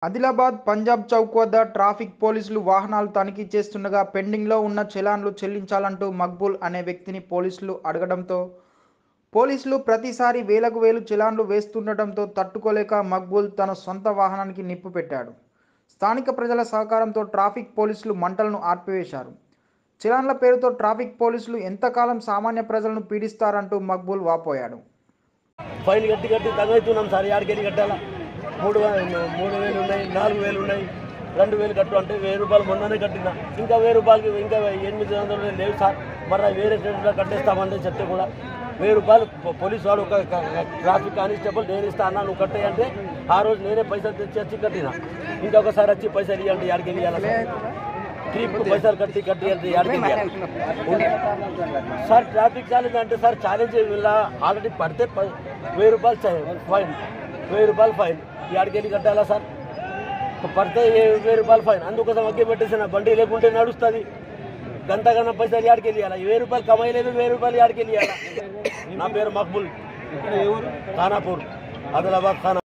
ఆదిలాబాద్ పంజాబ్ చౌక్ వద్ద ట్రాఫిక్ పోలీసులు వాహనాలు తనిఖీ చేస్తుండగా పెండింగ్లో ఉన్న చలాన్లు చెల్లించాలంటూ మక్బూల్ అనే వ్యక్తిని పోలీసులు అడగడంతో పోలీసులు ప్రతిసారి వేలకు వేలు చలాన్లు వేస్తుండటంతో తట్టుకోలేక మక్బూల్ తన సొంత వాహనానికి నిప్పు పెట్టాడు స్థానిక ప్రజల సహకారంతో ట్రాఫిక్ పోలీసులు మంటలను ఆర్పివేశారు చలాన్ల పేరుతో ట్రాఫిక్ పోలీసులు ఎంతకాలం సామాన్య ప్రజలను పీడిస్తారంటూ మక్బూల్ వాపోయాడు ఫైన్ కట్టి కట్టి తగ్గవుతున్నాం సార్ యాడికెళ్ళి కట్టాలా మూడు వే- మూడు వేలు ఉన్నాయి నాలుగు వేలు ఉన్నాయి రెండు వేలు కట్టు అంటే వెయ్యి రూపాయలు మొన్ననే కట్టిన ఇంకా వెయ్యి రూపాయలకి ఇంకా ఎనిమిది వందలు లేవు సార్ మరి వేరే స్టేట్లో కట్టేస్తామంటే చెప్తే కూడా వెయ్యి రూపాయలు పో- పోలీసు వాడు ఒక క- క- ట్రాఫిక్ కానిస్టేబుల్ నేను ఇస్తా అన్నా నువ్వు కట్టాయి అంటే ఆ రోజు నేనే పైసలు తెచ్చి వచ్చి కట్టిన ఇంకొకసారి వచ్చి పైసలు ఇవ్వండి యాడికి వెళ్ళాలి సార్ ట్రిప్ పైసలు కట్టి కట్టి అంటే యాడికి ఇవ్వాలి సార్ ట్రాఫిక్ ఛాలెంజ్ అంటే సార్ ఛాలెంజ్ ఇలా ఆల్రెడీ పడితే ప- వెయ్యి రూపాయలు చ- ఫైన్ వెయ్యి రూపాయలు ఫైన్ ఈ వెళ్ళి కట్టాలా సార్ పడితే ఏ- వెయ్యి రూపాయలు ఫైన్ అందుకోసం అగ్గి పెట్టేసిన బండి లేకుంటే నడుస్తుంది గంట గన్న పైసలు యాడికి వెళ్ళాలి వెయ్యి రూపాయలు కమాయలేదు వెయ్యి రూపాయలు యాడికి వెళ్ళాలి నా పేరు మక్బుల్ ఖానాపూర్ ఆదిలాబాద్ ఖానా